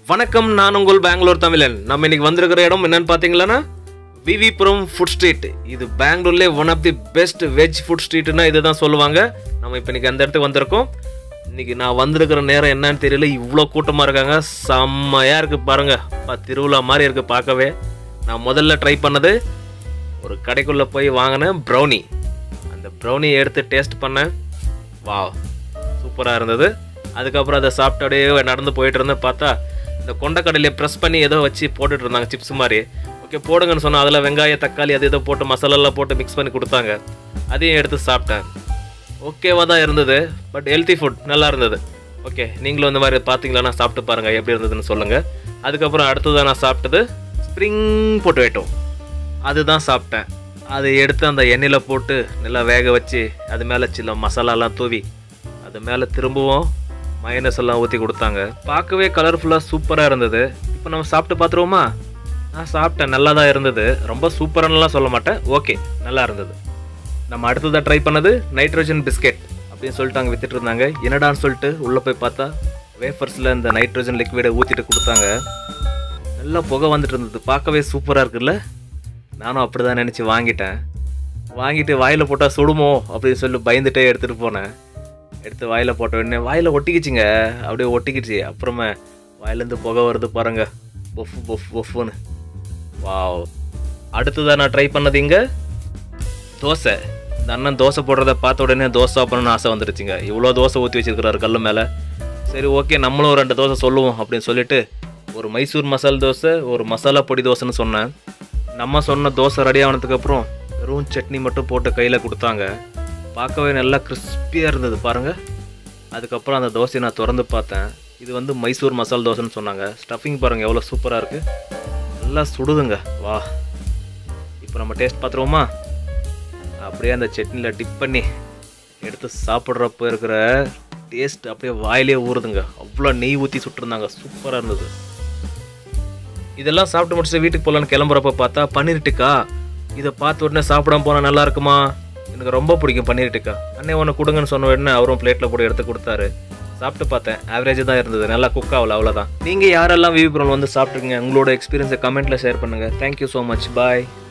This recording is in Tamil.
வணக்கம் நான் உங்கள் பெங்களூர் தமிழன் நம்ம இன்னைக்கு வந்திருக்கிற இடம் என்னன்னு பார்த்தீங்களன்னா விவிபுரம் ஃபுட் ஸ்ட்ரீட் இது பெங்களூர்லேயே one of the best veg food ஸ்ட்ரீட்னா இதுதான் சொல்லுவாங்க நம்ம இப்போ இன்னைக்கு அந்த இடத்துக்கு வந்திருக்கோம் இன்னைக்கு நான் வந்திருக்கிற நேரம் என்னன்னு தெரியல இவ்வளோ கூட்டமாக இருக்காங்க செம்மையாக இருக்குது பாருங்க பா, திருவிழா மாதிரி இருக்குது பார்க்கவே நான் முதல்ல ட்ரை பண்ணது ஒரு கடைக்குள்ளே போய் வாங்கினேன் ப்ரௌனி அந்த ப்ரௌனி எடுத்து டேஸ்ட் பண்ணேன் வாவ் சூப்பராக இருந்தது அதுக்கப்புறம் அதை சாப்பிட்டு அப்படியே நடந்து போயிட்டு இருந்தேன் பார்த்தா இந்த கொண்டக்கடலையை ப்ரெஸ் பண்ணி ஏதோ வச்சு போட்டுட்டு இருந்தாங்க சிப்ஸ் மாதிரி ஓகே போடுங்கன்னு சொன்னால் அதில் வெங்காயம் தக்காளி அது ஏதோ போட்டு மசாலாலாம் போட்டு மிக்ஸ் பண்ணி கொடுத்தாங்க அதையும் எடுத்து சாப்பிட்டேன் ஓகேவா தான் இருந்தது பட் ஹெல்த்தி ஃபுட் நல்லா இருந்தது ஓகே நீங்களும் இந்த மாதிரி பார்த்தீங்களா சாப்பிட்டு பாருங்கள் எப்படி இருந்ததுன்னு சொல்லுங்கள் அதுக்கப்புறம் அடுத்ததான் நான் சாப்பிட்டது ஸ்ப்ரிங் பொட்டேட்டோ அதுதான் சாப்பிட்டேன் அதை எடுத்து அந்த எண்ணெயில் போட்டு நல்லா வேக வச்சு அது மேலே சில மசாலாலாம் தூவி அது மேலே திரும்பவும் மயனஸ் எல்லாம் ஊற்றி கொடுத்தாங்க பார்க்கவே கலர்ஃபுல்லாக சூப்பராக இருந்தது இப்போ நம்ம சாப்பிட்டு பார்த்துருவோமா நான் சாப்பிட்டேன் நல்லா தான் இருந்தது ரொம்ப சூப்பரானலாம் சொல்ல மாட்டேன் ஓகே நல்லா இருந்தது நம்ம அடுத்ததாக ட்ரை பண்ணது நைட்ரோஜன் பிஸ்கெட் அப்படின்னு சொல்லிட்டு அங்கே வித்துட்டு இருந்தாங்க என்னடான்னு சொல்லிட்டு உள்ளே போய் பார்த்தா வேஃபர்ஸில் இந்த நைட்ரோஜன் லிக்விடை ஊற்றிட்டு கொடுத்தாங்க நல்லா புகை வந்துட்டு இருந்தது பார்க்கவே சூப்பராக இருக்குல்ல நானும் அப்படி தான் நினச்சி வாங்கிட்டேன் வாங்கிட்டு வாயில் போட்டால் சுடுமோ அப்படின்னு சொல்லி பயந்துட்டே எடுத்துகிட்டு போனேன் எடுத்து வாயில் போட்ட உடனே வாயில் ஒட்டிக்கிச்சுங்க அப்படியே ஒட்டிக்கிச்சு அப்புறமே வாயிலேருந்து புகை வருது பாருங்க பொஃப் பொஃப் பொஃப்னு வாவ் அடுத்ததாக நான் ட்ரை பண்ணது இங்கே தோசை இந்த அண்ணன் தோசை போடுறத பார்த்த உடனே தோசை சாப்பிடணும்னு ஆசை வந்துருச்சுங்க இவ்வளோ தோசை ஊற்றி வச்சிருக்கிறாரு கல்லு மேலே சரி ஓகே நம்மளும் ஒரு ரெண்டு தோசை சொல்லுவோம் அப்படின்னு சொல்லிட்டு ஒரு மைசூர் மசால் தோசை ஒரு மசாலா பொடி தோசைன்னு சொன்னேன் நம்ம சொன்ன தோசை ரெடி ஆனதுக்கப்புறம் வெறும் சட்னி மட்டும் போட்டு கையில் கொடுத்தாங்க பார்க்கவே நல்லா கிறிஸ்பியாக இருந்தது பாருங்கள் அதுக்கப்புறம் அந்த தோசையை நான் திறந்து பார்த்தேன் இது வந்து மைசூர் மசால் தோசைன்னு சொன்னாங்க ஸ்டஃபிங் பாருங்கள் எவ்வளோ சூப்பராக இருக்குது நல்லா சுடுதுங்க வா இப்போ நம்ம டேஸ்ட் பார்த்துருவோமா அப்படியே அந்த சட்னியில் டிப் பண்ணி எடுத்து சாப்பிட்றப்ப இருக்கிற டேஸ்ட் அப்படியே வாயிலே ஊறுதுங்க அவ்வளோ நெய் ஊற்றி சுட்டிருந்தாங்க சூப்பராக இருந்தது இதெல்லாம் சாப்பிட்டு முடிச்சு வீட்டுக்கு போகலான்னு கிளம்புறப்ப பார்த்தா பன்னீர் டிக்கா இதை பார்த்த உடனே சாப்பிடாம போனால் நல்லா இருக்குமா எனக்கு ரொம்ப பிடிக்கும் பன்னீர் டிக்கா அண்ணே ஒன்று கொடுங்கன்னு சொன்ன உடனே அவரும் பிளேட்டில் போட்டு எடுத்து கொடுத்தாரு சாப்பிட்டு பார்த்தேன் ஆவரேஜ் தான் இருந்தது நல்லா குக் ஆகல அவ்வளோதான் நீங்கள் யாரெல்லாம் விவி வந்து சாப்பிட்ருங்க உங்களோட எக்ஸ்பீரியன்ஸை கமெண்ட்டில் ஷேர் பண்ணுங்கள் தேங்க்யூ ஸோ மச் பாய்